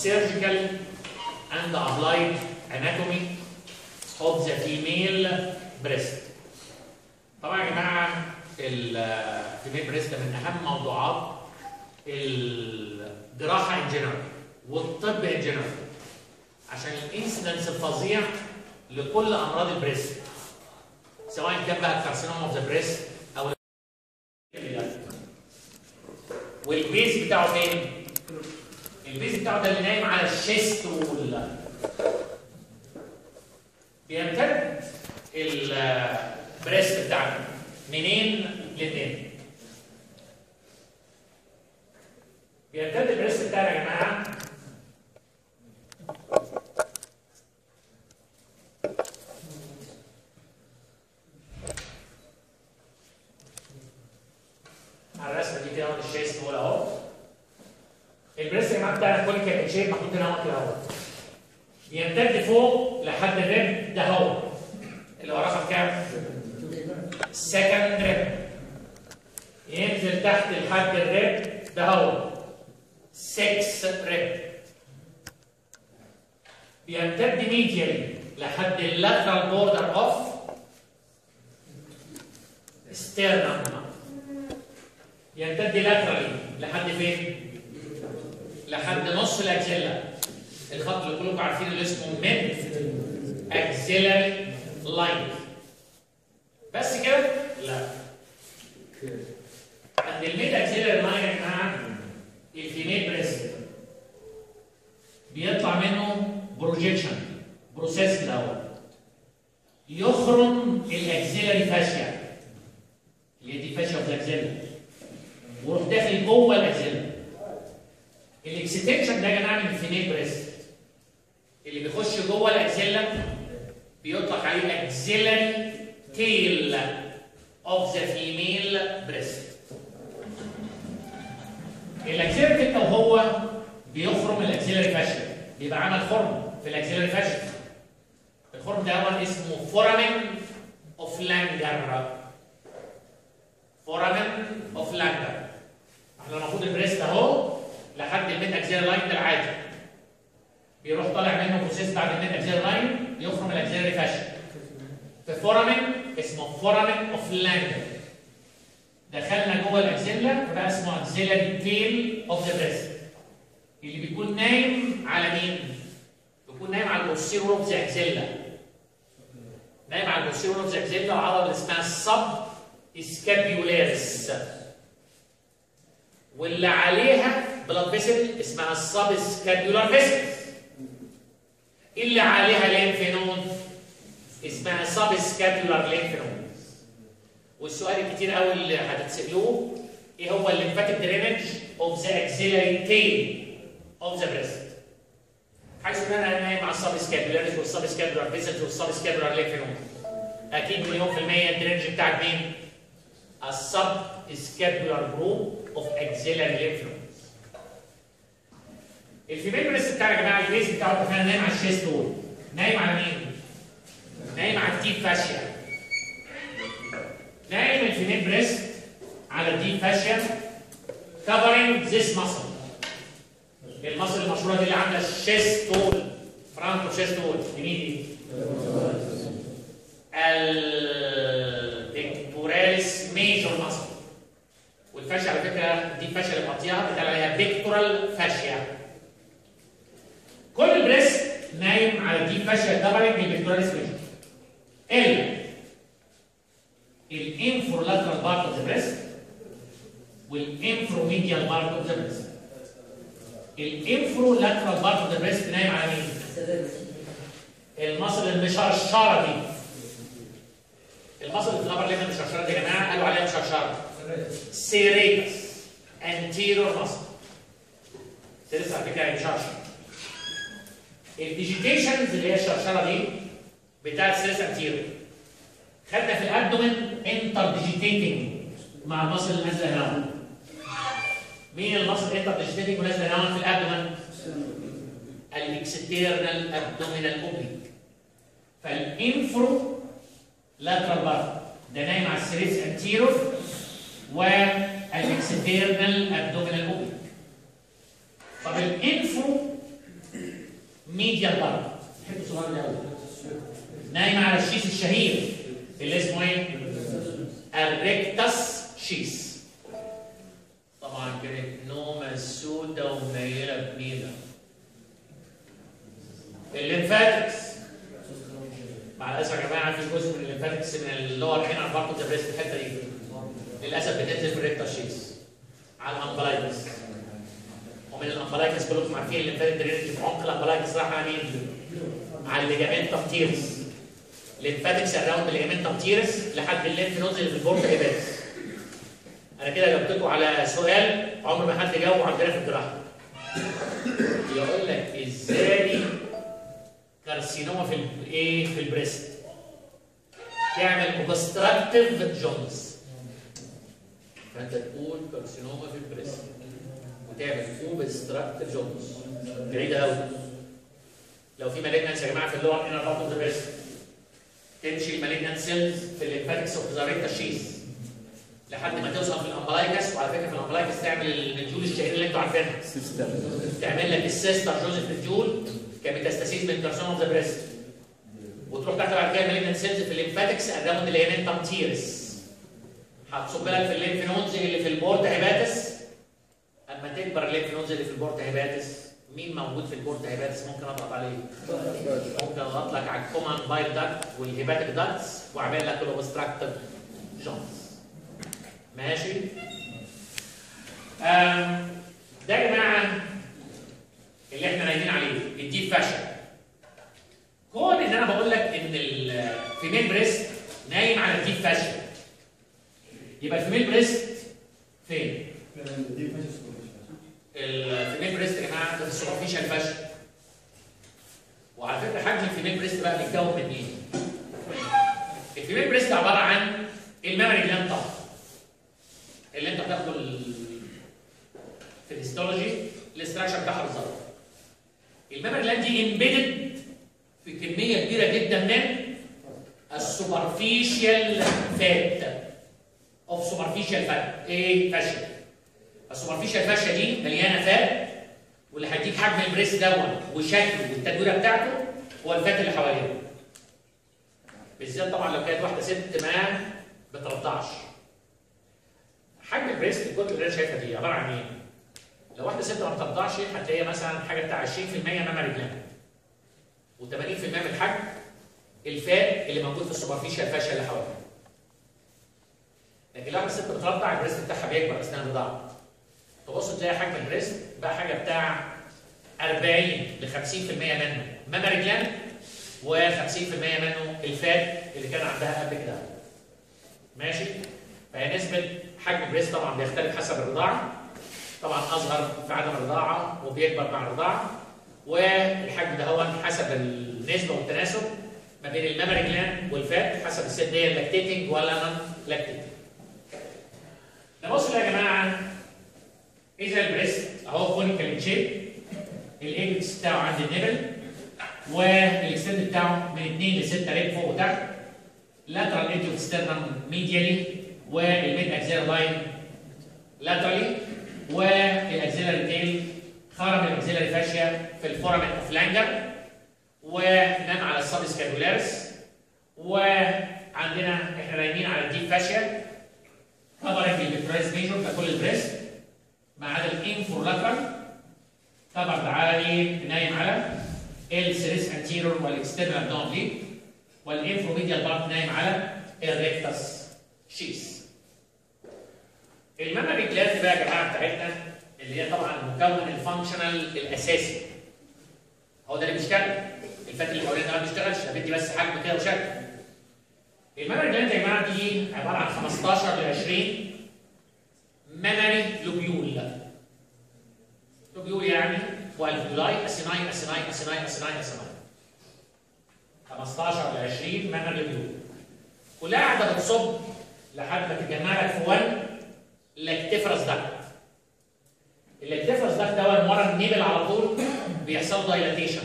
surgical and applied anatomy of the female breast طبعا يا جماعه الفيميل بريست من اهم موضوعات الجراحه ان جنرال والطب ان جنرال عشان الانسيدنس الفظيع لكل امراض البريست سواء كان بقى كارسينوم اوف ذا بريست او والبيز بتاعه فين؟ البيز بتاعه ده اللي نايم على الشيست وال بيمتد البريست بتاعنا منين لمنين؟ بيمتد البريست بتاعنا يا جماعه على الرسمه دي كده اهو الشيست هو اهو البريست يا جماعه بتاعنا كل كان شيب محطوط هنا اهو كده اهو بيمتد فوق لحد الريب ده اهو اللي هو رقم كام؟ سكند ريب ينزل تحت لحد الريب ده هو 6 ريب بيمتد ميديالي لحد اللاترال بوردر اوف ستيرنم يمتد لاترالي لحد فين؟ لحد نص الاكسيلا الخط اللي كلكم عارفينه اللي اسمه ميد اكسيلاري لاين بس كده؟ لا عند الميد اكسيلاري لاين يا جماعه الفيميل بريست بيطلع منه بروجيكشن بروسيس الاول يخرم الاكسيلاري فاشيا اللي هي دي فاشيا اوف الاكسيلا ويروح داخل جوه الاكسيلا الاكستنشن ده يا جماعه من الفيميل بريست اللي بيخش جوه الاكسيلا بيطلق عليه اكسيلاري تيل اوف ذا فيميل بريست الاكسيلاري تيل وهو بيخرم الاكسيلاري فاشيا يبقى عمل خرم في الاكسيلاري فاشيا الخرم ده هو اسمه فورامين اوف لانجر فورامين اوف لانجر احنا المفروض البريست اهو لحد الميد اكسيلاري لاين ده العادي بيروح طالع منه بروسيس بعد الميد اكسيلاري لاين يخرم الاكسيلاري فاشيا في فورامين اسمه فورامين اوف لانجر دخلنا جوه الاكسيلا فبقى اسمه اكسيلاري تيل اوف ذا بريست اللي بيكون نايم على مين؟ بيكون نايم على البوستيرور اوف ذا اكسيلا نايم على البوستيرور اوف ذا اكسيلا العضله اللي اسمها السب اسكابيولاريس واللي عليها بلاد فيسل اسمها السب سكابيولار فيسل اللي عليها ليمف نود اسمها سب سكابيولار ليمف نود والسؤال الكتير قوي اللي هتتسالوه ايه هو الليمفاتيك درينج اوف ذا اكسيلاري تيل اوف ذا بريست حيث ان انا نايم على السب سكابيولاريس والسب سكابيولار فيسلز والسب سكابيولار ليمف نود اكيد مليون في المية الدرينج بتاعك مين؟ السب سكابيولار جروب اوف اكسيلاري ليمف نود الفيميل بريست بتاع يا جماعه البيس بتاعه اتفقنا نايم على الشيست دول نايم على مين؟ نايم على الديب فاشيا نايم الفيميل بريست على الديب فاشيا covering this muscle المصل المشهوره دي اللي عامله الشيست تول فرانكو شيست تول دي مين دي؟ البيكتوراليس ميجور ماسل والفاشيا على فكره دي الفاشيا اللي مقطيها بيتقال عليها بيكتورال فاشيا كل البريست نايم على دي فاشيا كفرنج البيكتوراليس ميجور الا الانفرولاترال بارت اوف ذا بريست والانفروميديال بارت اوف ذا بريست الانفرولاترال بارت اوف ذا بريست نايم على مين؟ المصل المشرشره دي المصل اللي في الابر ليفل المشرشره دي يا جماعه قالوا عليها مشرشره سيريتس انتيرور مصل سيريتس على فكره مشرشر الديجيتيشنز اللي هي الشرشره دي بتاعت سيريتس انتيرور خدنا في الابدومن انتر ديجيتيتنج مع المصل اللي نازله هنا مين المصل انتر ديجيتيتنج ونازله هنا في الابدومن؟ الاكسترنال ابدومينال اوبليك فالانفرو لاترال بارت ده نايم على السيريس انتيرور والاكسترنال ابدومينال اوبليك طب الانفرو ميديال بارت الحته الصغيره دي قوي نايم على الشيس الشهير اللي اسمه ايه؟ الريكتس شيس طبعا كانت نومه سودة ومنيله بنيله الليمفاتكس مع الاسف يا جماعه في جزء من الليمفاتكس من اللور هنا برضه تبريست الحته دي للاسف بتنزل في الريكتس شيس على الامبلايكس ومن الامبلايكس كلكم عارفين الليمفاتيك درينج في عمق الامبلايكس راح على مين؟ على الليجامنتم تيرس ليمفاتكس اراوند الليجامنتم تيرس لحد الليمف نودز اللي في البورت هيباتس انا كده جاوبتكم على سؤال عمر ما حد جاوبه عندنا في الجراحه يقول لك ازاي كارسينوما في الايه في البريست تعمل اوبستراكتيف جونز فانت تقول كارسينوما في البريست وتعمل اوبستراكتيف جونز بعيده قوي لو في مالجنس يا جماعه في اللور انر بارت اوف ذا بريست تمشي المالجنان سيلز في الليمفاتكس اوف ذا ريكتا شيز لحد ما توصل في الامبلايكس وعلى فكره في الامبلايكس تعمل المنجول الشهير اللي انتوا عارفينها تعمل لك السيستر جوزيف الجول كميتاستاسيز من كارسون اوف ذا بريست وتروح تحت بعد كده المالجنان سيلز في الليمفاتكس اراوند الليمنتم تيرس هتصب لك في الليمف نودز اللي في البورتا هيباتس اما تكبر الليمف نودز اللي في البورتا هيباتس مين موجود في البورتا هيباتس ممكن اضغط عليه ممكن اضغط لك على الكومان بايل داكت والهيباتيك داكتس واعمل لك الاوبستراكتيف جونز ماشي آم، ده يا جماعه اللي احنا نايمين عليه الديب فاشن كون ان انا بقول لك ان الفيميل بريست نايم على الديب فاشن يبقى الفيميل بريست فين؟ الفيميل بريست يا جماعه ده في السوبرفيشال فاشن وعلى فكره حجم الفيميل بريست بقى بيتكون من ايه؟ الفيميل بريست عباره عن الميموري جلاند طبعا اللي انت بتاخده ال- في الهيستولوجي الاستراكشر بتاعها بالظبط الميموري جلاند دي امبيدد في كميه كبيره جدا من السوبرفيشال فات اوف سوبرفيشال فات ايه فاشل السوبرفيشال فاشيا دي مليانه فات واللي هيديك حجم البريس دون وشكله والتدويره بتاعته هو الفات اللي حواليه بالذات طبعا لو كانت واحده ست ما بترضعش حجم البريست الكتله اللي انا شايفها دي عباره عن ايه؟ لو واحده ست ما بترضعش هتلاقيها مثلا حاجه بتاع 20% ماما رجلها و80% من حجم الفات اللي موجود في السوبرفيشال فاشيا اللي حواليها لكن لما الست بترضع البريست بتاعها بيكبر اثناء الرضاعه تبص تلاقي حجم البريست بقى حاجه بتاع 40 ل 50% منه مامري جلاند و50% منه الفات اللي كان عندها قبل كده ماشي فهي نسبه حجم البريست طبعا بيختلف حسب الرضاعه طبعا اصغر في عدم الرضاعه وبيكبر مع الرضاعه والحجم ده هو حسب النسبه والتناسب ما بين المامري جلاند والفات حسب الست دي لاكتيتنج ولا نون لاكتيتنج نبص يا جماعه اذا البريست اهو كونيكال شيب الاكس بتاعه عند النبل والاكستند بتاعه من 2 ل 6 ريب فوق وتحت lateral edge of sternum medially والميد axillary line laterally والاكسيلاري تيل خرم الاكسيلاري فاشيا في الفورامين اوف لانجر ونام على السبسكابولاريس وعندنا احنا نايمين على الديب فاشيا كفرنج البريس ميجور ككل البريست ما عدا الانفورلاترال كفر عالي نايم على السيريس انتيرور والاكسترنال ابدومن ليد والانفروميديال بارت نايم على الريكتس شيس الميموري جلاند بقى يا جماعه بتاعتنا اللي هي طبعا المكون الفانكشنال الاساسي هو ده اللي بيشتغل الفات اللي حوالينا ده ما بيشتغلش ده بيدي بس حجم كده وشكل الميموري جلاند يا جماعه دي عباره عن 15 ل 20 ميموري لوبيول لوبيول يعني والفيولاي اسيناي اسيناي اسيناي اسيناي اسيناي 15 ل 20 ميموري لوبيول كلها قاعده بتصب لحد ما تتجمع لك في 1 لاكتيفرس داكت اللاكتيفرس داكت ده ورا النيبل على طول بيحصل دايلاتيشن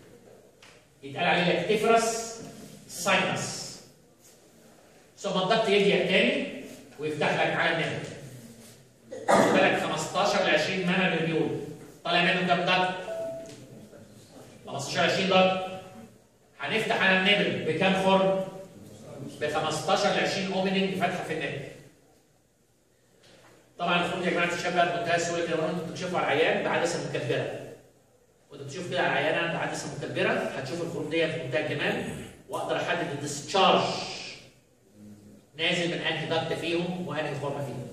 يتقال عليه لاكتيفرس ساينس ثم الضغط يضيق تاني ويفتح لك على النبل خد بالك 15 ل 20 مانا مليون طالع منهم كام ضغط 15 20 ضغط هنفتح على النبل بكام خرم؟ ب 15 ل 20 اوبننج فتحه في النبل طبعا الخروج يا جماعه الشباب بمنتهى السهوله كده وانتوا بتكشفوا على العيان بعدسه مكبره وانت بتشوف كده على العيانه بعدسه مكبره هتشوف الخروج دي في منتهى الجمال واقدر احدد الديسشارج نازل من انهي ضغط فيهم وانهي خرم فيهم.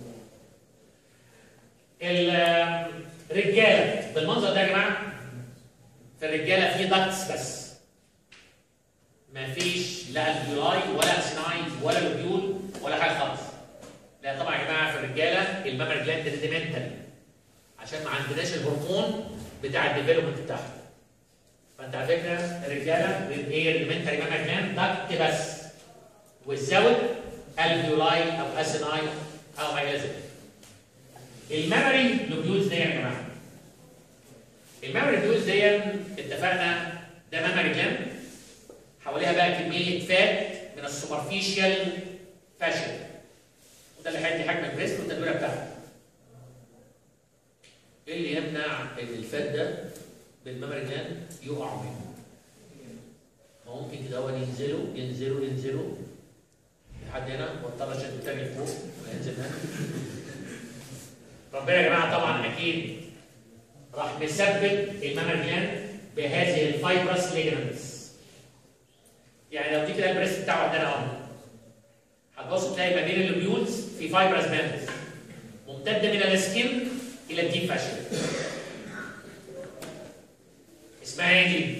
الرجاله بالمنظر ده يا جماعه في الرجاله في ضغطس بس مفيش لا الفيولاي ولا اسيناي ولا لوبيول ولا حاجه خالص. لا طبعا يا جماعه في الرجاله المامر جلاند ريديمنتال عشان ما عندناش الهرمون بتاع الديفلوبمنت بتاعها. فانت على فكره الرجاله ايه ريديمنتال مامر جلاند ضغط بس والزود الفيولاي او اسيناي او ما الى ذلك. الميموري لوبيولز دي يا جماعه الميموري لوبيولز دي اتفقنا ده ميموري جلاند حواليها بقى كميه فات من السوبرفيشال فاشل وده اللي هيدي حجم البريست والتدويره بتاعته ايه اللي يمنع ان الفات ده بالميموري جلاند يقع منه ما ممكن كده هو ينزلوا ينزلوا ينزلوا لحد هنا واضطر اشد تاني لفوق وينزل هنا ربنا يا جماعه طبعا اكيد راح مثبت المامر جلاند بهذه الفايبرس ليجمنتس يعني لو دي كده البريست بتاعه عندنا اهو هتبص تلاقي ما بين اللوبيولز في فايبرس باندز ممتده من السكين الى الديب فاشل اسمها ايه دي؟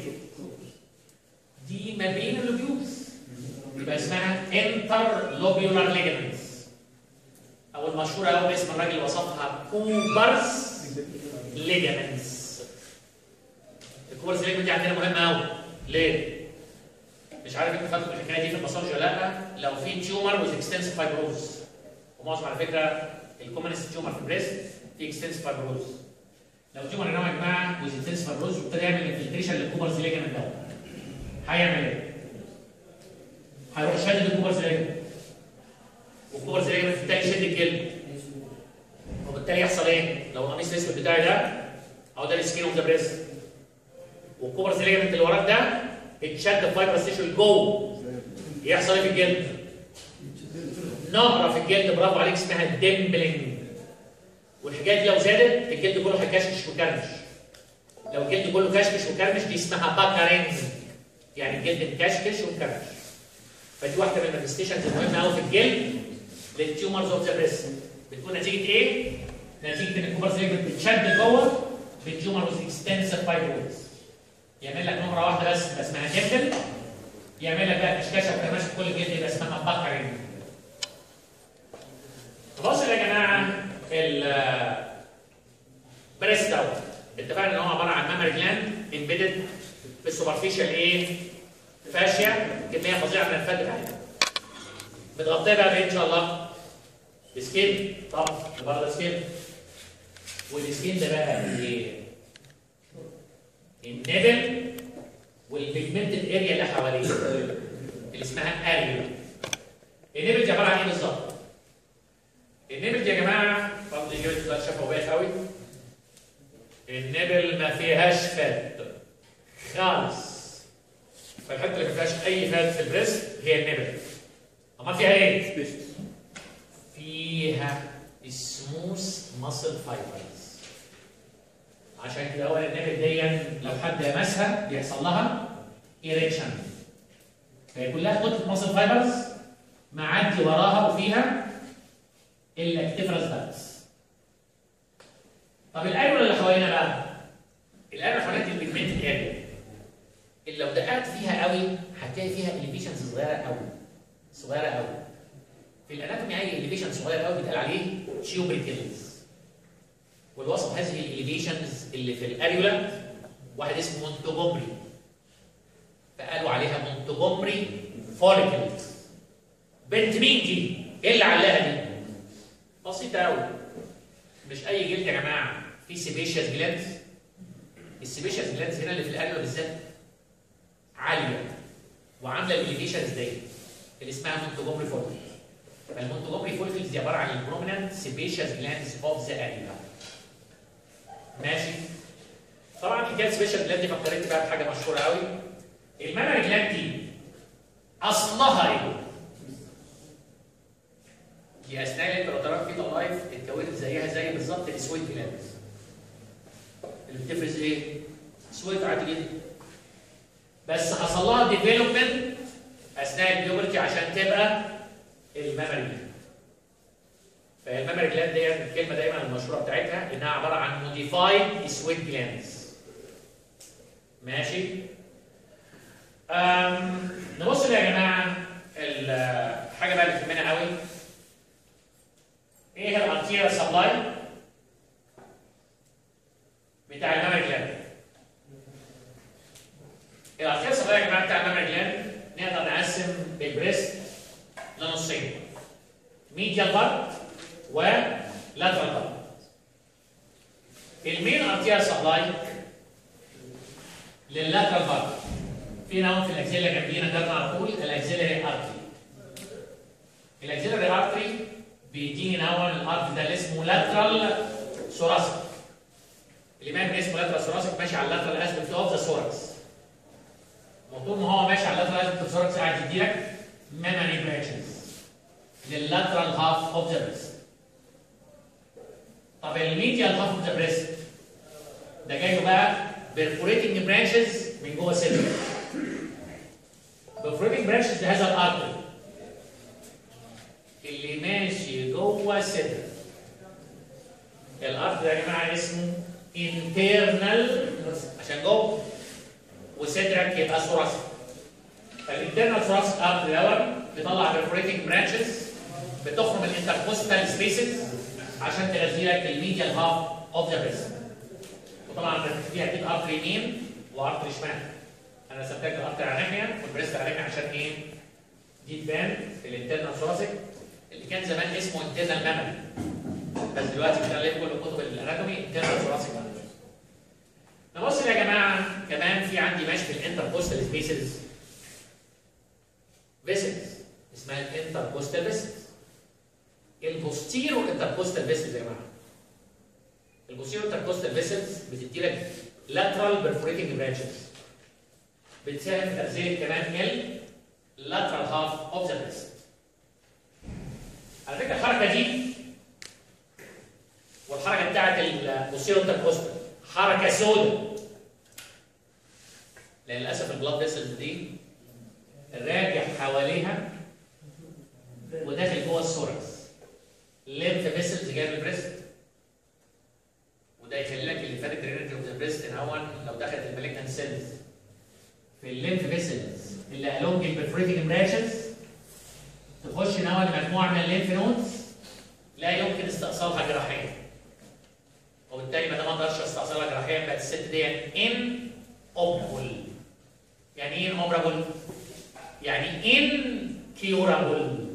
دي ما بين اللوبيولز يبقى اسمها انتر لوبيولار ليجمنتس او المشهوره قوي باسم الراجل اللي وصفها كوبرز ليجامنتس الكوبرز ليجامنت دي عندنا مهمه قوي ليه؟ مش عارف انتوا خدتوا الحكايه دي في المساج ولا لا لو في تيومر وذ اكستنسيف فايبروز ومعظم على فكره الكومنست تيومر في البريست في اكستنسيف فايبروز لو تيومر هنا يا جماعه وذ اكستنسيف فايبروز وابتدى يعمل انفلتريشن للكوبرز ليجامنت ده هيعمل ايه؟ هيروح شادد الكوبرز ليجامنت والكوبرز ليجامنت التاني يشد الجلد وبالتالي يحصل ايه؟ لو القميص الاسود بتاعي ده اهو ده السكين اوف ذا بريست والكوبرز ليجامنت اللي وراك ده اتشد فايبرس تيشو لجوه يحصل ايه في الجلد؟ نقره في الجلد برافو عليك اسمها ديمبلينج والحكايه دي لو زادت الجلد كله هيكشكش وكرمش لو الجلد كله كشكش وكرمش دي اسمها باكارينج يعني الجلد مكشكش ومكرمش فدي واحده من المانيفستيشنز المهمه قوي في الجلد للتيومرز اوف ذا بريست بتكون نتيجه ايه؟ نتيجه ان الكوبرز ليجمنت بتشد جوه بالتيومر وذ اكستنسيف فايبرويدز يعمل لك نمره واحده بس يبقى اسمها ديمبل يعمل لك بقى كشكشه وكرمشه في كل الجلد يبقى اسمها باكارينج بص يا جماعه البريست دوت اتفقنا ان هو عباره عن مامري جلاند امبيدد في السوبرفيشال ايه؟ فاشيا كميه فظيعه من الفات بتاعتها متغطيه بقى بايه ان شاء الله؟ بسكين طبعا برضه سكين والسكين ده بقى ايه؟ النبل والبيجمنتد اريا اللي حواليه اللي اسمها اريا النبل دي عباره عن ايه بالظبط؟ النبل دي يا جماعه برضه اجابه سؤال شفويه قوي النبل ما فيهاش فات خالص فالحته اللي ما فيهاش اي فات في البريست هي النبل امال فيها ايه؟ فيها سموث ماسل فايبرز عشان كده هو النبل دي لو حد لمسها بيحصل لها ايريكشن فهي كلها كتله ماسل فايبرز معدي وراها وفيها الاكتيفرس داكس طب الانولا اللي حوالينا بقى الانولا حوالينا دي البيجمنت اريا اللي لو دققت فيها قوي هتلاقي فيها اليفيشنز صغيره قوي صغيره قوي في الاناتومي اي اليفيشن صغير قوي بيتقال عليه تيوبريكلز والوصف هذه الاليفيشنز اللي في الاريولا واحد اسمه مونتوجومري فقالوا عليها مونتوجومري فوليكلز بنت مين دي؟ ايه اللي علاها دي؟ بسيطه قوي مش اي جلد يا جماعه في سيبيشياس جلاندز السيبيشياس جلاندز هنا اللي في الاريولا بالذات عاليه وعامله الاليفيشنز دي اللي اسمها مونتوجومري فوليكلز فالمونتوجومري فوليكلز دي عباره عن البروميننت سيبيشياس جلاندز اوف ذا اريولا ماشي طبعا حكايه سبيشال جلاند دي فكرتني بقى بحاجه مشهوره قوي المامري جلاند دي اصلها ايه؟ دي اثناء الانتراتراك فيتا لايف اتكونت زيها زي بالظبط السويت جلاند اللي بتفرز ايه؟ سويت عادي جدا بس حصل لها ديفلوبمنت اثناء البيوبرتي عشان تبقى المامري جلاند فالمامري جلاند دي الكلمه دايما المشهوره بتاعتها انها عباره عن موديفايد سويت جلاندز ماشي أم نبص يا جماعه الحاجه بقى اللي تهمنا قوي ايه الارتيريا سبلاي بتاع المامري جلاند الارتيريا سبلاي يا جماعه بتاع المامري جلاند نقدر نقسم البريست لنصين ميديال بارت ولاترال بارت المين ارتيريا سبلاي لللاترال بارت في نوع في الاكسيلا جنبينا جنبنا على طول الاكسيلري ارتري الاكسيلري ارتري بيديني نوع الارت ده اللي اسمه لاترال ثوراسيك الامام اللي اسمه لاترال ثوراسيك ماشي على اللاترال اسبكت اوف ذا ثوركس وطول ما هو ماشي على اللاترال اسبكت اوف ثوركس قاعد يديلك ميموري برانشز لللاترال هاف اوف ذا بريست طب الميديال هاف اوف ذا بريست ده جاي له بقى perforating برانشز من جوه السيلفر perforating برانشز لهذا الارتري اللي ماشي جوه الصدر الارض ده يا جماعه اسمه internal عشان جوه وصدرك يبقى ثوراسيك فالانترنال ثوراسيك ارض دوت بيطلع perforating برانشز بتخرج من الانتركوستال سبيسز عشان تغذي لك الميديال هاف اوف ذا بريست وطبعا فيها اكيد ارتر يمين وارتر شمال انا سبتك الارتر على ناحيه والبريست على ناحيه عشان ايه دي تبان في الانترنال ثوراسيك اللي كان زمان اسمه انترنال مامري بس دلوقتي بتلاقي كل كتب الاناتومي انترنال ثوراسيك نبص يا جماعه كمان في عندي ماشي في الانتركوستال سبيسز فيسلز اسمها الانتركوستال فيسلز البوستيرو انتركوستال فيسلز يا جماعه البوستيرو انتركوستال فيسلز بتدي لك lateral perforating branches بتساهم في تغذيه كمان ال lateral half of the breast على فكره الحركه دي والحركه بتاعت البوستيرو انتركوستال حركه سوداء لان للاسف البلاد فيسلز دي راجع حواليها وداخل جوه السوركس ليمف فيسلز جايه من البريست وده يخلي لك اللي فاتت درينج اوف ذا بريست ان هو لو دخلت المالجنت سيلز في الليمف فيسلز اللي الونج البرفوريتنج برانشز تخش نوى لمجموعه من الليمف نودز لا يمكن استئصالها جراحيا وبالتالي ما دام ما اقدرش استئصالها جراحيا بقت الست دي ان اوبرابل يعني ايه ان اوبرابل؟ يعني ان كيورابل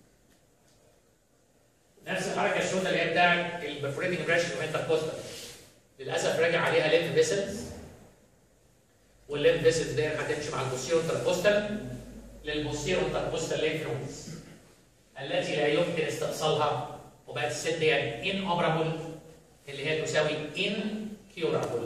نفس الحركه السوداء اللي هي بتاعت البرفوريتنج برانش والانتركوستال للاسف راجع عليها ليمف فيسلز والليمف فيسلز دي هتمشي مع البوستيرو انتركوستال للبوستيرو انتركوستال ليمف نودز التي لا يمكن استئصالها وبقت الست دي ان اوبرابل اللي هي تساوي ان كيورابل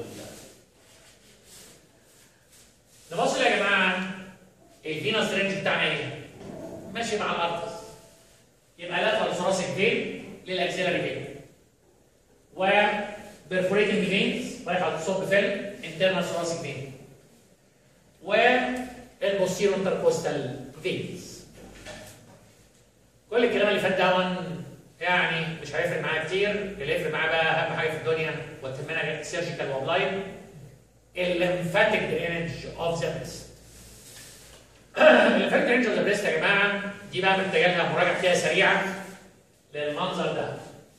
نبص يا جماعه الفينوس رينج بتاعنا ايه؟ ماشي مع الارتس يبقى لاترال ثوراسيك فين للاكسيلاري فين و perforating veins رايحه تصب في الانترنال ثوراسيك فين والبوستيرو انتركوستال فينز كل الكلام اللي فات ده يعني مش هيفرق معايا كتير اللي هيفرق معايا بقى اهم حاجه في الدنيا وتهمنا سيرجيكال وابلاين الليمفاتيك درينج اوف ذا بريست الليمفاتيك درينج اوف ذا بريست يا جماعه دي بقى محتاجه لها مراجعه كده سريعه للمنظر ده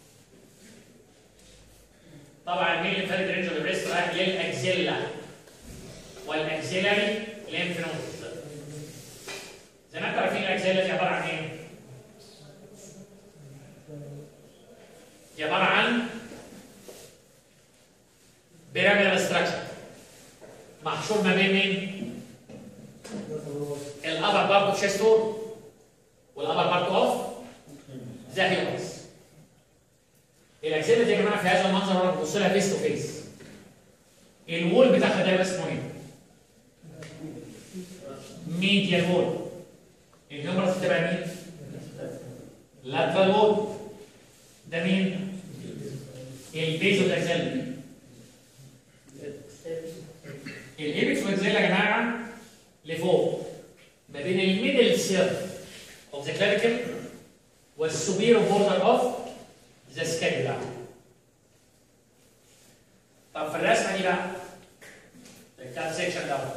طبعا مين اللي فاتت رينج البريست رايح للاكزيلا والاكزيلاري ليمف نودز زي ما انتم عارفين الاكزيلا دي عباره عن ايه؟ دي عباره عن بيراميدال ستراكشر محشور ما بين مين؟ الابر بارت اوف شيستور والابر بارت اوف ذا هيومنز الاكزيلا دي يا جماعه في هذا المنظر وانا ببص لها فيس تو فيس الوول بتاعها ده يبقى اسمه ايه؟ ميديال وول الهيومرس بتبقى مين؟ لاترال وول ده مين؟ البيزو اكسل الايبكس واكسل يا جماعه لفوق ما بين الميدل سيرف اوف ذا كلافيكل والسوبيرو بوردر اوف ذا سكابيولا طب في الرسمه دي بقى الكاب سيكشن ده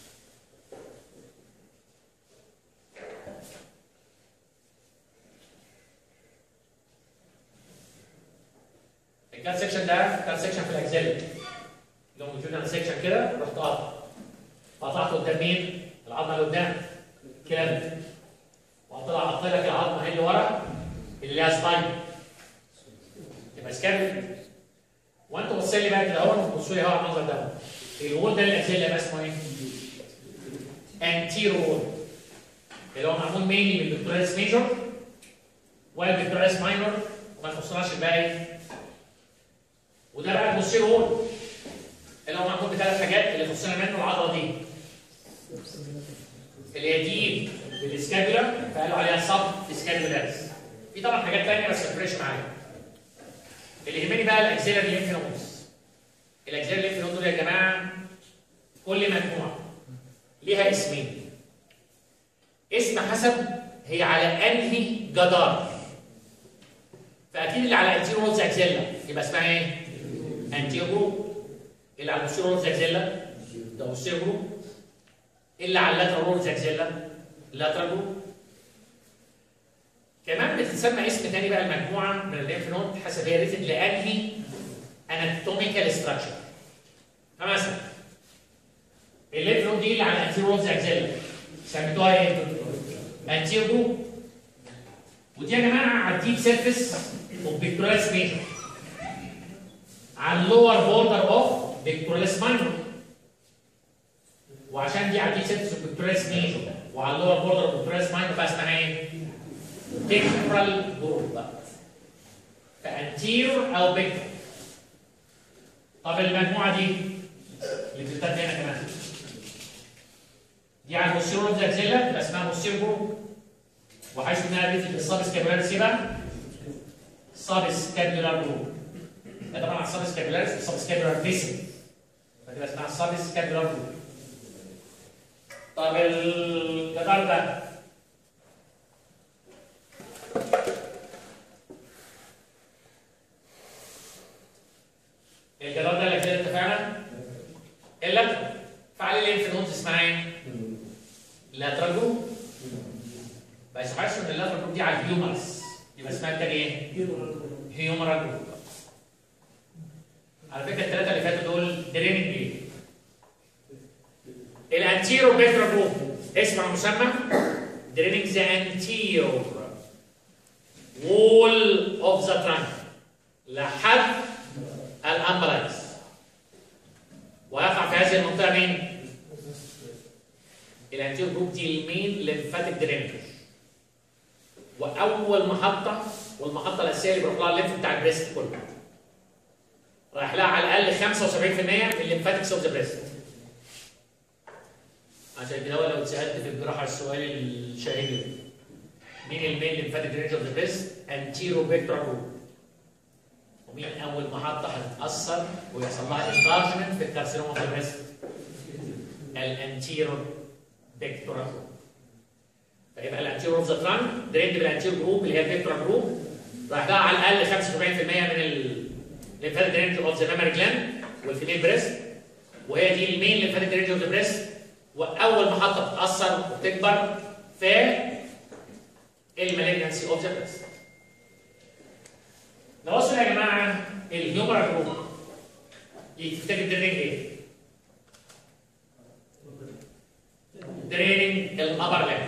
الكاب سيكشن ده كاب سيكشن في الاكزيل لونجيتودينال سيكشن كده رحت قاطع قطعت قدام مين؟ العظمه اللي قدام كلام وهطلع احط لك العظمه اللي ورا اللي ليها سباين يبقى سكابل وانت بص لي بقى كده اهو بصوا لي اهو على المنظر ده الوول ده الاكزيل اللي اسمه ايه؟ انتيرو وول اللي هو معمول مينلي من الدكتوريس ميجور والدكتوريس ماينور وما يخصناش الباقي وده بقى البوستيرو وول اللي هو معمول بثلاث حاجات اللي يخصنا منه العضله دي اللي هي دي بالاسكابولا فقالوا عليها سب اسكابولاريس في طبعا حاجات ثانيه بس ما تفرقش معايا اللي يهمني بقى الاكسيلاري ليمف نودز الاكسيلاري ليمف نود دول يا جماعه كل مجموعه ليها اسمين اسم حسب هي على انهي جدار فاكيد اللي على انتيرو نودز اكسيلا يبقى اسمها ايه؟ انتيرو جروب اللي على البوستيرو نودز اكسيلا ده بوستيرو جروب اللي على اللاترال نودز اكسيلا لاترال جروب كمان بتتسمى اسم تاني بقى المجموعه من الليمف نود حسب هي ريتد لانهي اناتوميكال ستراكشر فمثلا الليمف نود دي اللي على الانتيرو نودز اكسيلا سميتوها ايه؟ انتيرو جروب ودي يا جماعه على الديب سيرفيس اوف بيكتوريس ميجر على اللور بوردر اوف بيكتوريس ماينور وعشان دي على الديب سيرفيس اوف بيكتوريس ميجر وعلى اللور بوردر اوف بيكتوريس ماينور فاسمها ايه؟ تكترال جروب بقى فانتير او بيكتور طب المجموعه دي اللي بتبتدي هنا كمان دي على البوستيرور زاكزيلا تبقى اسمها بوستيرور جروب وحيث انها ريتد السب سكابولاريس يبقى سب سكابولار جروب ده طبعا على السب سكابولاريس السب سكابولار فيسل فتبقى اسمها سب سكابولار جروب طب الجدار ده الجدار ده اللي كده اتفقنا اللاترال فعلي الليمف نودز اسمها ايه؟ لاترال جروب بس حاسس ان اللاترال جروب دي على الهيومرس يبقى اسمها التاني ايه؟ هيومرال جروب على فكره الثلاثه اللي فاتوا دول دريننج ايه؟ الانتيرو بيترا جروب اسمع مسمى دريننج ذا انتيرو وول اوف ذا ترانك لحد الامبلايز ويقع في هذه المنطقه مين؟ الانتيرو جروب دي المين ليمفاتيك درينج واول محطه والمحطه الاساسيه اللي بيروح لها الليمف بتاع البريست كله رايح لها على الاقل 75% من الليمفاتكس اوف ذا بريست عشان كده لو اتسالت في الجراحه السؤال الشهير مين المين ليمفاتيك درينج اوف ذا بريست؟ انتيرو فيكتور جروب ومين اول محطه هتتاثر ويحصل لها انتارجمنت في الكارسينوما اوف ذا بريست؟ الانتيرو فيكتور جروب فيبقى الانتيرو اوف ذا ترانك دريند بالانتيرو جروب اللي هي الفيكتور جروب راح لها على الاقل 75% من الليمفاتيك درينج اوف ذا ميموري جلاند والفيميل بريست وهي دي المين ليمفاتيك درينج اوف ذا بريست واول محطه بتتاثر وبتكبر في المالجنسي اوف ذا بريست نوصل يا جماعه الهيومر جروب تفتكر درينج ايه؟ دريننج الابر ليفل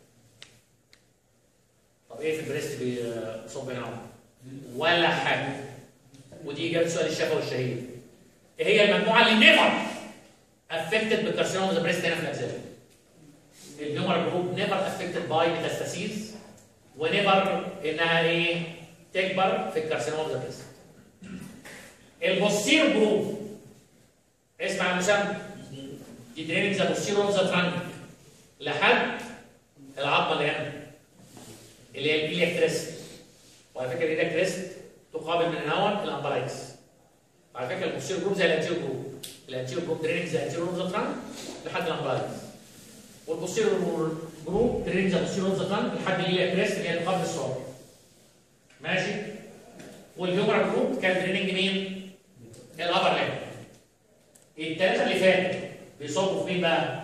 طب ايه في البريست بيصب هنا ولا حاجه ودي اجابه سؤال الشفوي الشهير ايه هي المجموعه اللي نيفر افكتد بالكارسينوم ذا بريست هنا في الاجزاء الهيومر جروب نيفر افكتد باي ميتاستاسيز ونيفر انها ايه تكبر في الكارسينوم ذا بريست البوستير جروب اسمع المسمى دي دريننج ذا بوستيرو اوف ذا ترانك لحد العظمه اللي هنا اللي هي الإيلياك كريست وعلى فكره الإيلياك كريست تقابل من هنا الامبرايكس على فكره البوستيرو جروب زي الانتيرو جروب الانتيرو جروب دريننج ذا انتيرو اوف ذا ترانك لحد الامبرايكس والبوستيرو جروب دريننج ذا بوستيرو اوف ذا ترانك لحد الإيلياك كريست اللي هي تقابل الصوابع ماشي والهيومر جروب كان دريننج مين؟ الابر لين الثلاثه اللي فاتوا بيصبوا في مين بقى؟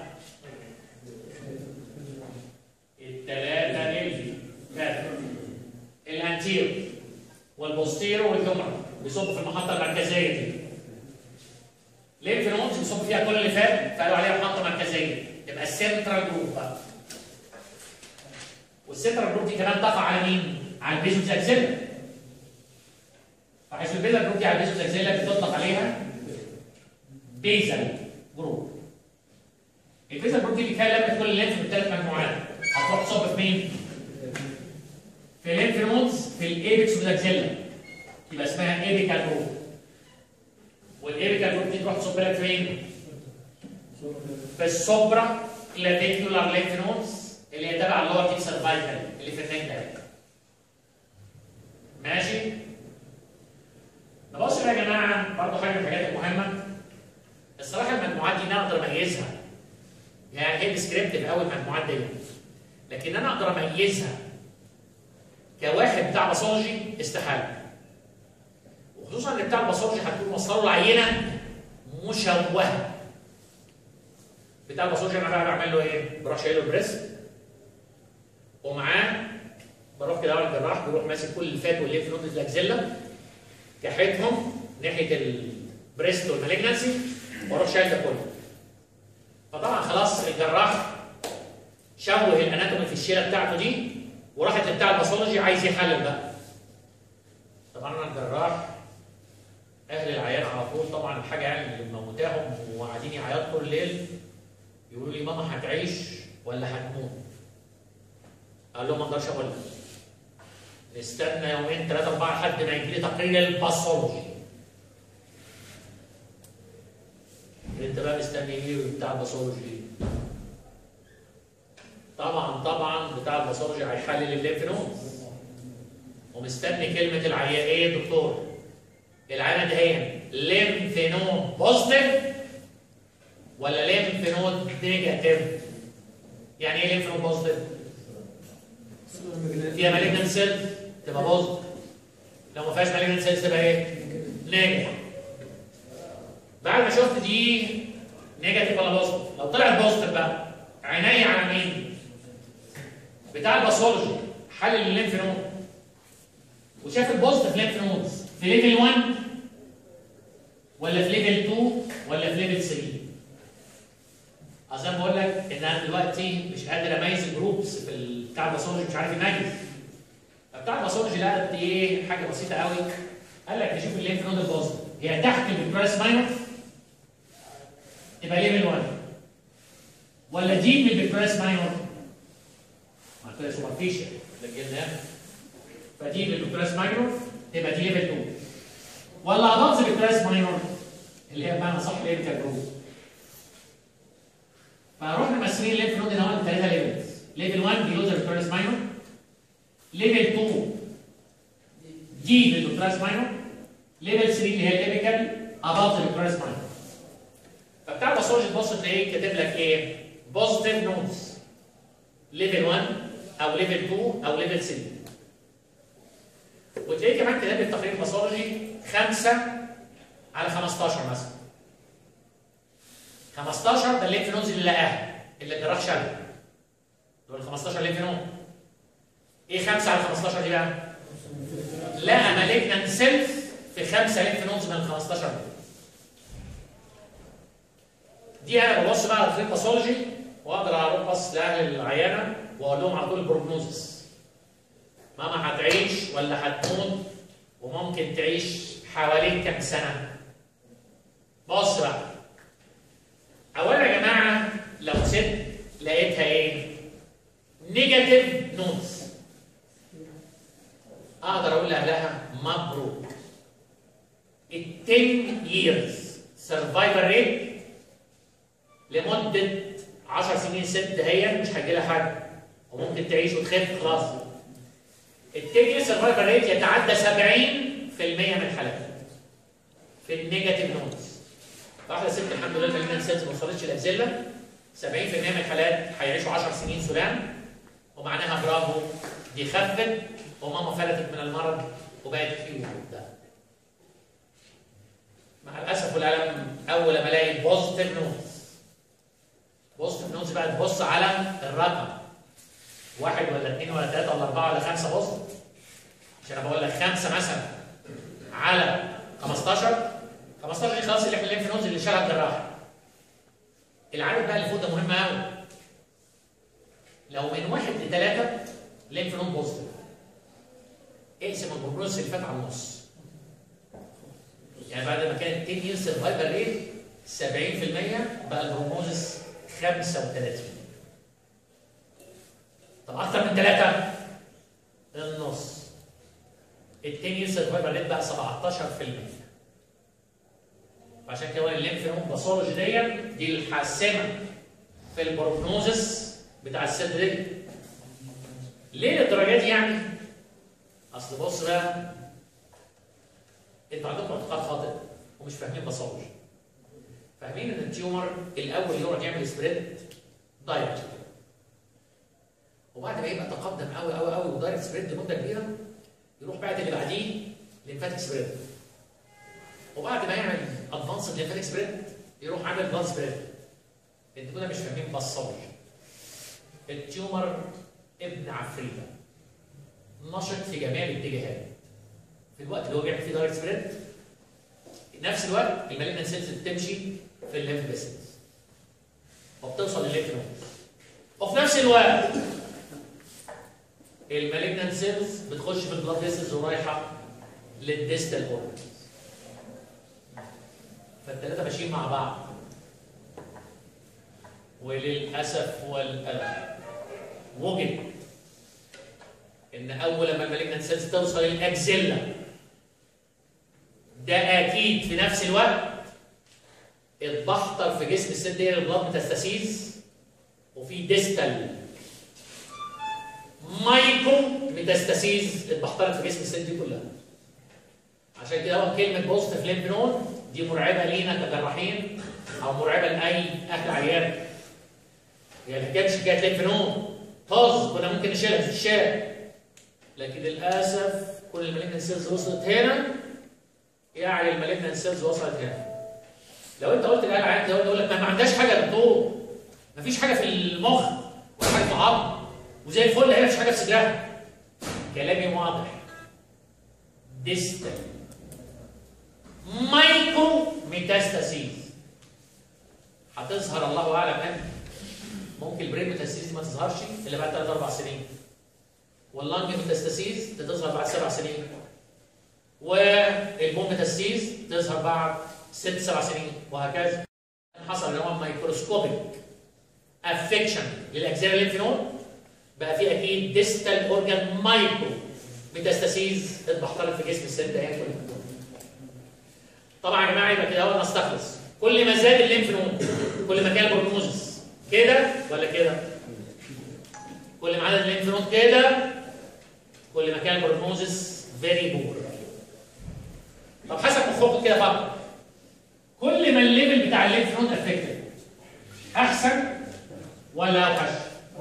الثلاثه اللي فاتوا الانتيرو والبوستيرو والهيومر بيصبوا في المحطه المركزيه دي ليمف نودز بيصبوا فيها كل اللي فات فقالوا عليها محطه مركزيه تبقى السنترال جروب بقى والسنترال جروب دي كمان تقع على مين؟ على البيزو زاكسيلا فحيث البيزل جروب دي على البيزو زاكسيلا بتطلق عليها بيزل جروب البيزل جروب دي بيتكلم كل الليمف من ثلاث مجموعات هتروح تصب في مين؟ في الليمف نودز في الايبكس والزاكسيلا يبقى اسمها ايبيكال جروب والايبيكال جروب دي تروح تصب لك فين؟ في السوبرا كلافيكولار ليمف نودز اللي هي تبع اللور تيك سيرفايكال اللي في النك ده ماشي نبص بقى يا جماعه برضه حاجه من الحاجات المهمه الصراحه المجموعات دي انا اقدر اميزها يعني هي ديسكريبتيف قوي المجموعات دي لكن انا اقدر اميزها كواحد بتاع باثولوجي استحاله وخصوصا ان بتاع الباثولوجي هتكون موصله العينه مشوهه بتاع الباثولوجي انا بقى بعمل له ايه؟ بروح شايله البريست ومعاه بروح كده اول الجراح بيروح ماسك كل الفات والليف نود الاكزيلا كحيتهم ناحيه البريست والمالجنسي واروح شايل ده كله فطبعا خلاص الجراح شوه الاناتومي في الشيله بتاعته دي وراحت لبتاع الباثولوجي عايز يحلل بقى طبعا انا الجراح اهل العيان على طول طبعا الحاجه يعني اللي مموتاهم وقاعدين يعيطوا طول الليل يقولوا لي ماما هتعيش ولا هتموت قال لهم ما اقدرش اقول لك نستنى يومين ثلاثة أربعة لحد ما يجي لي تقرير الباثولوجي. أنت بقى مستني إيه بتاع الباثولوجي؟ طبعا طبعا بتاع الباثولوجي هيحلل الليمف نود. ومستني كلمة العيان إيه يا دكتور؟ العيانة دي هي ليمف نود بوزيتيف ولا ليمف نود نيجاتيف؟ يعني إيه ليمف نود بوزيتيف؟ فيها مالجنان سيل تبقى بوزيتيف لو ما فيهاش مالجنان سيل تبقى ايه؟ نيجاتيف بعد ما شفت دي نيجاتيف ولا بوزيتيف لو طلعت بوزيتيف بقى عيني على مين؟ بتاع الباثولوجي حلل الليمف نود وشاف البوزيتيف ليمف نودز في ليفل 1 ولا في ليفل 2 ولا في ليفل 3 اصل بقول لك ان انا دلوقتي مش قادر اميز الجروبس في بتاع الباثولوجي مش عارف يميز بتاع الباثولوجي لقى قد ايه حاجه بسيطه قوي قال لك نشوف الليمف نود البوزيتيف هي تحت البريس ماينر تبقى ليفل 1 ولا دي من البريس ماينر ما كده سوبرفيشال ده الجلد فدي من البريس ماينر تبقى دي ليفل 2 ولا ادانس بالبريس ماينر اللي هي بمعنى صح اللي هي جروب فروحنا مقسمين الليمف نود هنا ثلاثه ليفلز ليفل 1 بيلو ذا بيكتوريس ماينور ليفل 2 دي للبيكتوريس ماينور ليفل 3 اللي هي الليبيكال اباوت ذا بيكتوريس ماينور فبتاع الباثولوجي تبص تلاقيه كاتب لك ايه؟ بوزيتيف نودز ليفل 1 او ليفل 2 او ليفل 3 وتلاقيه كمان كاتب لك تقرير باثولوجي 5 على 15 مثلا 15 ده الليمف نودز اللي لقاها اللي الجراح شالها دول 15 ليمف نود ايه 5 على 15 دي بقى؟ لقى مالجنانت سيلز في 5 ليمف نودز من ال 15 دول دي انا ببص بقى على الباثولوجي واقدر اروح بص لاهل العيانه واقول لهم على طول البروجنوزس ماما هتعيش ولا هتموت وممكن تعيش حوالين كام سنه بص بقى اولا يا جماعه لو ست لقيتها ايه نيجاتيف نودز اقدر اقول لاهلها مبروك ال 10 years survival rate لمده 10 سنين ست هي مش هيجي لها حاجه وممكن تعيش وتخف خلاص التيجي سرفايفل ريت يتعدى 70% من الحالات في النيجاتيف نوتس واحده ست الحمد لله المالجنان سيلز ما وصلتش الاكزيلا 70% من الحالات هيعيشوا 10 سنين سلام ومعناها برافو دي خفت وماما فلتت من المرض وبقت كيو ده مع الاسف والالم اول ما الاقي بوزيتيف نوتس بوزيتيف نوتس بقى تبص على الرقم واحد ولا اثنين ولا ثلاثه ولا اربعه ولا خمسه بوزيتيف عشان انا بقول لك خمسه مثلا على 15 15 دي خلاص اللي احنا الليمف نودز اللي شالها الجراح العدد بقى اللي فوق ده مهم قوي لو من واحد لثلاثه ليمف نود بوزيتيف اقسم البروجنوز اللي فات على النص يعني بعد ما كانت 10 يير سرفايفل ريت 70% بقى البروجنوز 35 طب اكتر من ثلاثه النص ال 10 يير سرفايفل ريت بقى 17% عشان كده الليمف نود باثولوجي دي دي الحاسمه في البروجنوزس بتاع الست دي ليه للدرجه دي يعني؟ اصل بص بقى انتوا عندكم اعتقاد خاطئ ومش فاهمين باثولوجي فاهمين ان التيومر الاول يقعد يعمل سبريد دايركت وبعد ما يبقى تقدم قوي قوي قوي ودايركت سبريد لمده كبيره يروح بعد اللي بعديه ليمفاتيك سبريد وبعد ما يعمل ادفانسد ليمفاتيك سبريد يروح عامل بلاد سبريد انتوا كده مش فاهمين باثولوجي التيومر ابن عفريته نشط في جميع الاتجاهات في الوقت اللي هو بيعمل فيه دايركت سبريد في نفس الوقت المالجنان سيلز بتمشي في الليمف فيسلز وبتوصل للليمف نود وفي نفس الوقت المالجنان سيلز بتخش في البلاد فيسلز ورايحه للديستال اورجنز فالثلاثه ماشيين مع بعض وللاسف والالم وجد ان اول ما المالجنان سيلز توصل للاكزيلا ده اكيد في نفس الوقت اتبحتر في جسم الست دي البلاد ميتاستاسيز وفي ديستال مايكرو ميتاستاسيز اتبحترت في جسم الست دي كلها عشان كده اول كلمه بوزيتيف ليمف نود دي مرعبه لينا كجراحين او مرعبه لاي اهل عيان هي الحكايه مش حكايه ليمف نود طز كنا ممكن نشيلها في الشارع لكن للاسف كل المالجنان سيلز وصلت هنا يعني المالجنان سيلز وصلت هنا لو انت قلت لها عادي يقول لك ما عندهاش حاجه يا دكتور ما فيش حاجه في المخ ولا حاجه في العظم وزي الفل هي مفيش حاجه في صدرها كلامي واضح ديستال مايكرو ميتاستاسيز هتظهر الله اعلم امتى ممكن البرين ميتاستاسيز ما تظهرش الا بعد 3 4 سنين واللانج ميتاستاسيز تظهر بعد 7 سنين والبوم ميتاستاسيز تظهر بعد 6 7 سنين وهكذا حصل نوع مايكروسكوبيك افكشن للاجزاء الليمف نود بقى في اكيد ديستال اورجان مايكرو ميتاستاسيز اتبحترت في جسم الست ده كلها طبعا يا جماعه يبقى كده اول نستخلص كل ما زاد الليمف نود كل ما كان البروجنوزس كده ولا كده كل ما عدد الليمف نود كده كل ما كان البروجنوزس فيري بور طب حسب مخكم كده فقط كل ما الليفل بتاع الليمف نود افكتد احسن ولا اوحش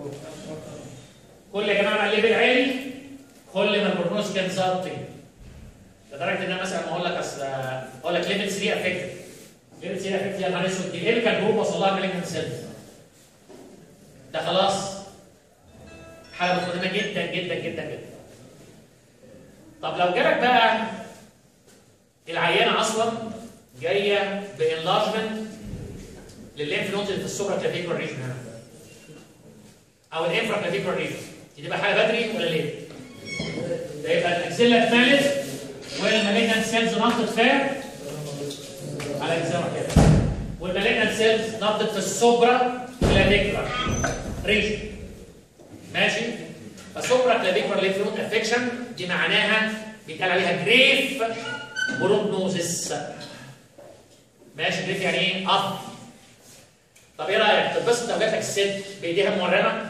كل يا جماعه ما الليفل عالي كل ما البروجنوز كان ظابط لدرجه ان انا مثلا اقول لك اصل اقول لك ليفل 3 افكتد ليفل 3 افكتد يا نهار اسود دي الهيليكال جروب وصل لها مالجنت سيلز ده خلاص حاله متقدمه جدا جدا جدا جدا طب لو جالك بقى العيانه اصلا جايه بانلارجمنت للليمف نودز اللي في السوبرا كلافيكول ريجن هنا او الانفرا كلافيكول ريجن دي تبقى حاله بدري ولا ليه؟ ده يبقى الاكسيلا اتملت والمالجنت سيلز نطت فين؟ على اجزاء كده والمالجنت سيلز نطت في السوبرا كلافيكولار ريجن ماشي؟ فالسوبرا كلافيكولار ليمف نود افكشن دي معناها بيتقال عليها جريف بروجنوزس ماشي جريف يعني ايه؟ اب طب ايه رايك تتبسط لو جات لك الست بايديها مورمه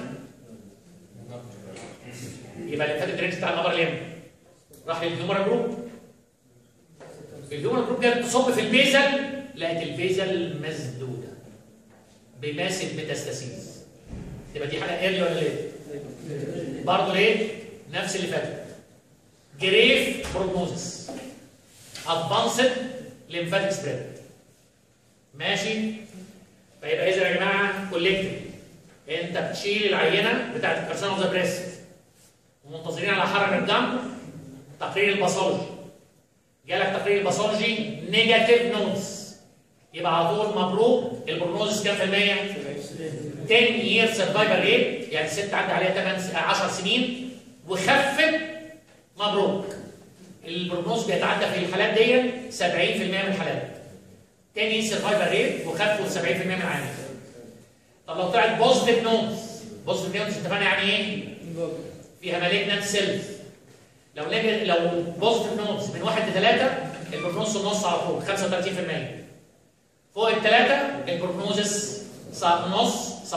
يبقى الليمفاتيك درينج بتاع الابر ليم راح للهيومرال جروب الهيومرال جروب جت تصب في البيزل لقت البيزل مسدوده بماسل ميتاستاسيز تبقى دي حاجه ايرلي ولا ليه؟ برضه ليه؟ نفس اللي فاتت جريف بروجنوزس ادفانسد ليمفاتيك سبريد ماشي فيبقى اذا يا جماعه كولكتيف انت بتشيل العينه بتاعت الكارسينوم ذا بريست ومنتظرين على حركه الدم تقرير الباثولوجي جالك تقرير الباثولوجي نيجاتيف نوتس يبقى على طول مبروك البروجنوزس كام في المية؟ 10 يير سرفايفل ريت يعني الست عدى عليها 8 10 سنين وخفت مبروك البروجنوز بيتعدى في الحالات دي 70% من الحالات تاني سرفايفل ريت وخفوا 70% من العيانين طب لو طلعت بوزيتيف نوتس بوزيتيف نوتس اتفقنا يعني ايه؟ فيها مالجنت سيلز لو نجد لو بوزيتيف نوتس من 1 ل 3 البروجنوز النص على طول 35% فوق الثلاثه البروجنوزس نص 17%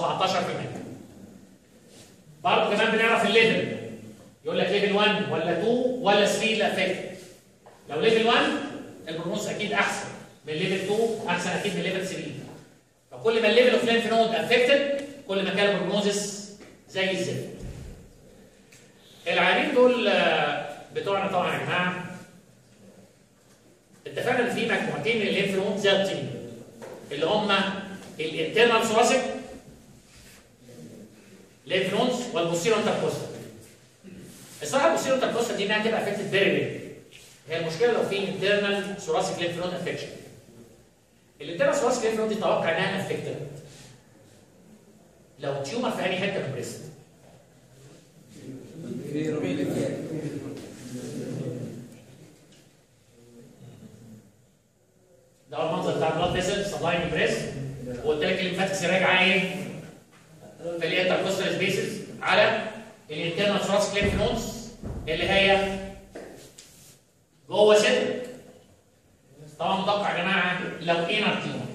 برضه كمان بنعرف الليفل يقول لك ليفل 1 ولا 2 ولا 3 لا افكت لو ليفل 1 البروجنوز اكيد احسن من ليفل 2 احسن اكيد من ليفل 3 فكل ما الليفل اوف لينف نود افكتد كل ما كان البروجنوزس زي الزفت العيانين دول بتوعنا طبعا يا جماعه اتفقنا ان في مجموعتين من الليمف نود ذاتين اللي هم الانترنال ثوراسيك ليمف نودز والبوستيرو انتركوستال الصراحه البوستيرو انتركوستال دي انها تبقى افكتد فيري رير هي المشكله لو في انترنال ثوراسيك ليمف نود افكشن الانترنال ثوراسيك ليمف نود دي توقع انها افكتد لو تيومر في اي حته من البريست ده هو المنظر بتاع البلاد فيسل سبلاين بريس وقلت لك الليمفاتكس راجعه ايه؟ في الانتركوستال سبيسز على الانترنال ثوراسيك ليمف نودز اللي هي جوه صدر طبعا متوقع يا جماعه لو انر تيومر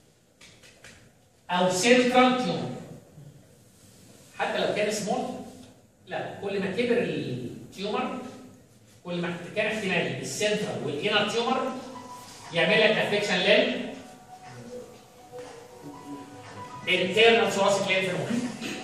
او سنترال تيومر حتى لو كان سمول لا كل ما كبر التيومر كل ما كان احتمال السنترال والانر تيومر يعمل لك افكشن لل internal thoracic lymph node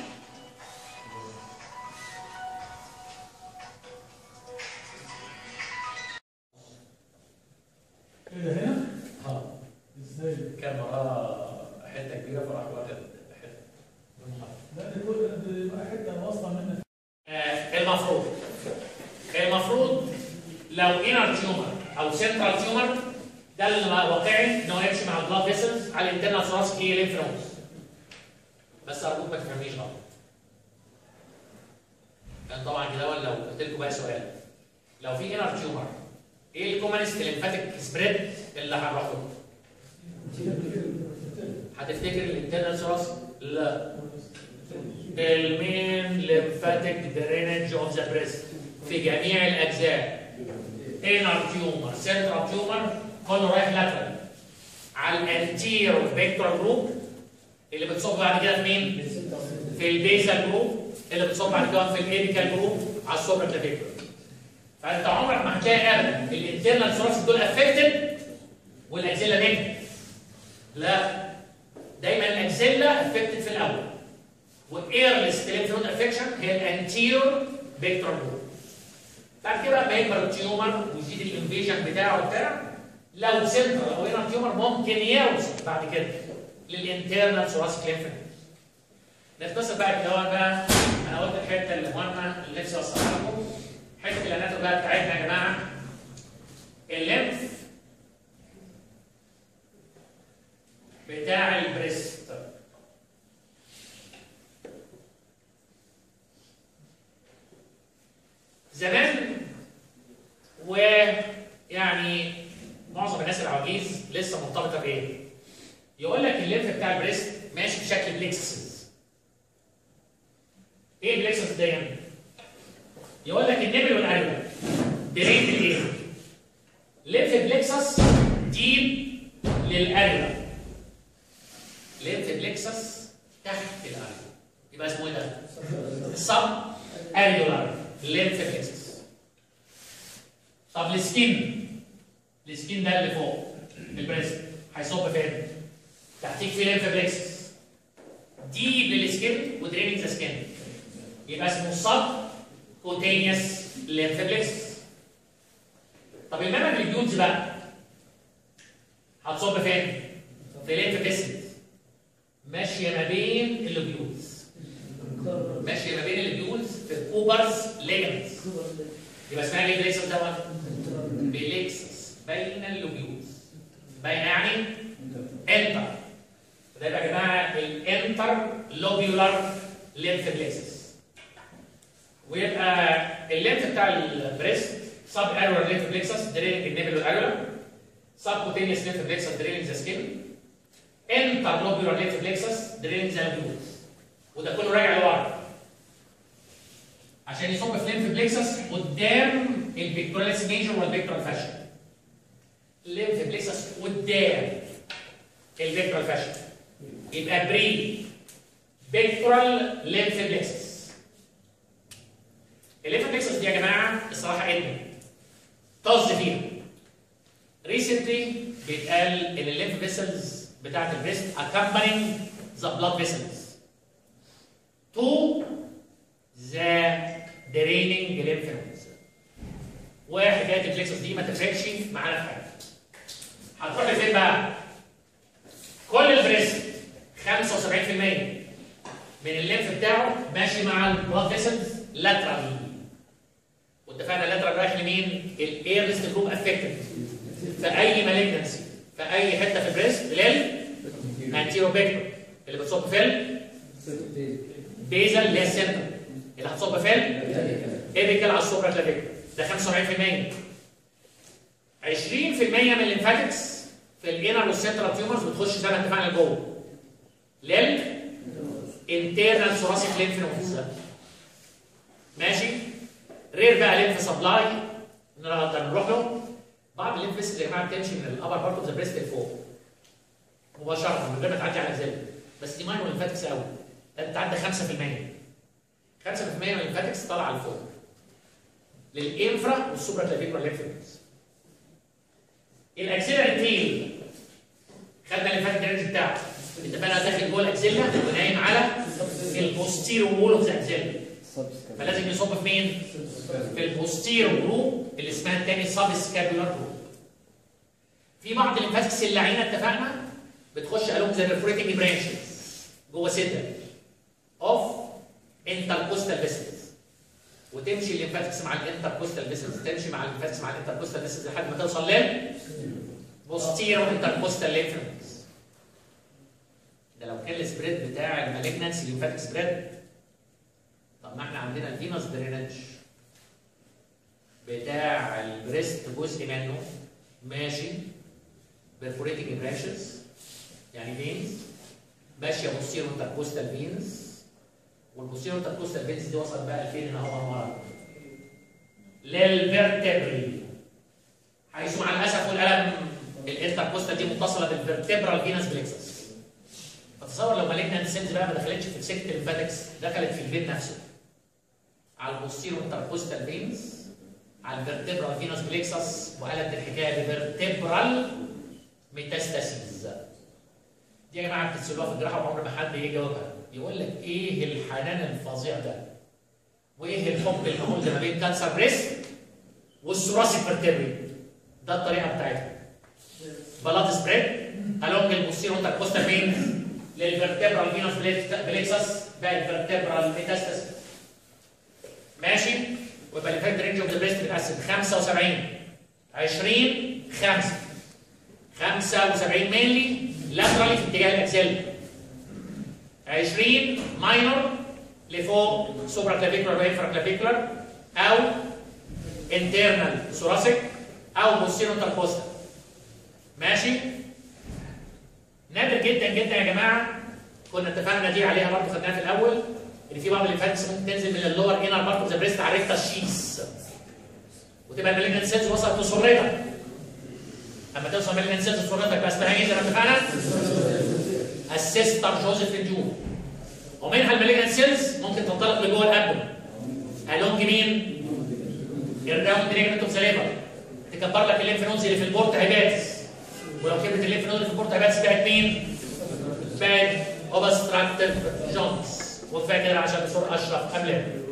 ايه ده هنا؟ اه ازاي؟ كان وراه حته كبيره فراح واخد حته لا دي كل دي حته واصله منك آه، المفروض المفروض لو انر تيومر او سنترال تيومر ده اللي واقعي ان هو يمشي مع البلاد فيسلز على الانترنال ثوراسيك ايه ليمف نودز بس ارجوك ما تفهمنيش غلط لان طبعا كده لو قلت لكم بقى سؤال لو في انر تيومر ايه الكومنست ليمفاتيك سبريد اللي هنروح له؟ هتفتكر الانترنال ثوراسيك؟ لا المين ليمفاتيك درينج اوف ذا بريست في جميع الاجزاء انر تيومر سنترال تيومر كله رايح لاترال على الانتيرو فيكتور جروب اللي بتصب بعد كده في مين؟ في البيزال جروب اللي بتصب بعد كده في الايبيكال جروب على السوبر كلافيكولار فانت عمرك ما هتلاقي ابدا الانترنال ثوراسيك دول افكتد والاكزيلا نيجاتيف لا دايما الاكزيلا افكتد في الاول والايرلست ليمف نود افكشن هي الانتيرور فيكتور جروب بعد كده لما يكبر التيومر ويزيد الانفيجن بتاعه وبتاع لو سنترال او انر تيومر ممكن يوصل بعد كده للانترنال ثوراسيك ليمف نود نتصل بقى كده بقى انا قلت الحته اللي مهمه اللي نفسي اوصلها لكم حته الاناتوم بقى بتاعتنا يا جماعه الليمف بتاع البريست زمان ويعني معظم الناس العواجيز لسه مرتبطه بايه؟ يقول لك الليمف بتاع البريست ماشي بشكل بليكسس ايه البليكسس دي؟ يقول لك النمل والاريولا دريت الايه؟ ليمف بليكسس ديب للاريولا ليمف بلكسس تحت الاريولا يبقى اسمه ايه ده؟ سب اريولار ليمف بلكسس طب السكين السكين ده اللي فوق البريست هيصب فين؟ تحتيك في ليمف بلكسس ديب للسكين ودريننج ذا سكين يبقى اسمه سب كوتينيوس ليمف بلكسس طب المامة الجيوز بقى هتصب فين؟ في ليمف فيسل ماشيه ما بين اللوبيولز ماشيه ما بين اللوبيولز في الكوبرز ليجمنتس يبقى اسمها ايه بليكسس دوت؟ بليكسس بين اللوبيولز بين يعني انتر ده يبقى يا جماعه الانتر لوبيولار ليمف بليكسس ويبقى الليمف بتاع البريست سب ارولار ليمف بليكسس درينج النيبل والارولار subcutaneous lymph plexus draining the skin interlobular lymph plexus draining the alveolus وده كله راجع لورا عشان يصب في lymph plexus قدام البيكتوراليس ميجر والبيكتورال فاشن lymph plexus قدام البيكتورال فاشن يبقى بري بيكتورال lymph plexus الليمف بلكسس دي يا جماعه الصراحه علمي طز فيها ريسنتلي بيتقال ان الليمف فيسلز بتاعت البريست accompanying the blood vessels to the draining lymph nodes وحكايه الفليكسس دي ما تفرقش معانا في حاجه هتروح لفين بقى؟ كل البريست 75% من الليمف بتاعه ماشي مع البلاد فيسلز لاترال واتفقنا اللاترال رايح لمين؟ الايرست جروب افكتد في اي مالجنسي في اي حته في البريست لل انتيرو بيكتور اللي بتصب في البيزل اللي هي السنتر اللي هتصب في ايبيكال على السوبرا كلافيكول ده 75% 20% من الليمفاتكس في الانر والسنترال تيومرز بتخش زي ما اتفقنا لجوه لل انترنال ثوراسيك ليمف نودز ماشي رير بقى ليمف سبلاي نقدر نروح له بعض الليمف فيسز يا جماعه بتمشي من الابر بارت اوف ذا بريست لفوق مباشره من غير ما تعدي على الزل بس دي ماينور ليمفاتكس قوي ده بتعدي 5% 5% من الليمفاتكس طالعه لفوق للانفرا والسوبرا كلافيكولار ليمف نودز الاكسيلاري تيل خدنا الليمفاتيك درينج بتاعه اتفقنا داخل جوه الاكسيلا ونايم على البوستيرو وول اوف ذا اكسيلا فلازم يصب في مين؟ في البوستيرو جروب اللي اسمها الثاني سب سكابولار جروب. في بعض الليمفاتكس اللعينه اتفقنا بتخش الونج ذا ريفريتنج برانشز جوه سده اوف انتركوستال فيسلز وتمشي الليمفاتكس مع الانتركوستال فيسلز تمشي مع الليمفاتكس مع الانتركوستال فيسلز لحد ما توصل لل بوستيرو انتركوستال ليمف نودز. ده لو كان السبريد بتاع المالجنانسي ليمفاتيك سبريد طب ما احنا عندنا الفينوس درينج بتاع البريست جزء منه ماشي برفوريتنج برانشز يعني فينز ماشيه بوستيرو انتركوستال فينز والبوستيرو انتركوستال فينز دي وصلت بقى لفين هنا اهو مرة للفرتبري حيث مع الاسف والالم الانتركوستال دي متصله بالفرتبرال فينس بلكسس فتصور لو مالجنانت سيلز بقى ما دخلتش في السكت الليمفاتكس دخلت في الفين نفسه على البوستيرو انتركوستال فينز على الفرتبرال فينوس بليكسس وقالت الحكايه بفرتبرال ميتاستاسيز دي يا جماعه بتسالوها في الجراحه وعمر ما حد يجاوبها يقول لك ايه الحنان الفظيع ده وايه الحب المهول ده ما بين كانسر بريست والثوراسيك فيرتبري ده الطريقه بتاعتها بلاد سبريد along البوستيرو انتركوستال فينز للفرتبرال فينوس بليكسس بقى الفرتبرال ميتاستاسيز ماشي ويبقى الليمفات رينج اوف ذا بريست بتقسم 75 20 5 75 مللي لاترالي في اتجاه الاكسل 20 ماينور لفوق سوبرا كلافيكولار وانفرا كلافيكولار او انترنال ثوراسيك او بوستيرو انتركوستال ماشي نادر جدا جدا يا جماعه كنا اتفقنا دي عليها برضه خدناها في الاول ان في بعض الليمفاتكس ممكن تنزل من اللور انر بارت اوف ذا بريست على ريكتا شيس وتبقى المالجنت سيلز وصلت لسرتك اما توصل مالجنت سيلز لسرتك بقى اسمها ايه زي ما اتفقنا؟ السيستر جوزيف جون ومنها المالجنت سيلز ممكن تنطلق لجوه الابدن الونج مين؟ الراوند ريجمنت اوف ذا ليفر تكبر لك الليمف نودز اللي في البورت هيباتس ولو كبرت الليمف نود اللي في البورت هيباتس بقت مين؟ بقت اوبستراكتيف جونز وكفايه كده عشان دكتور اشرف قبل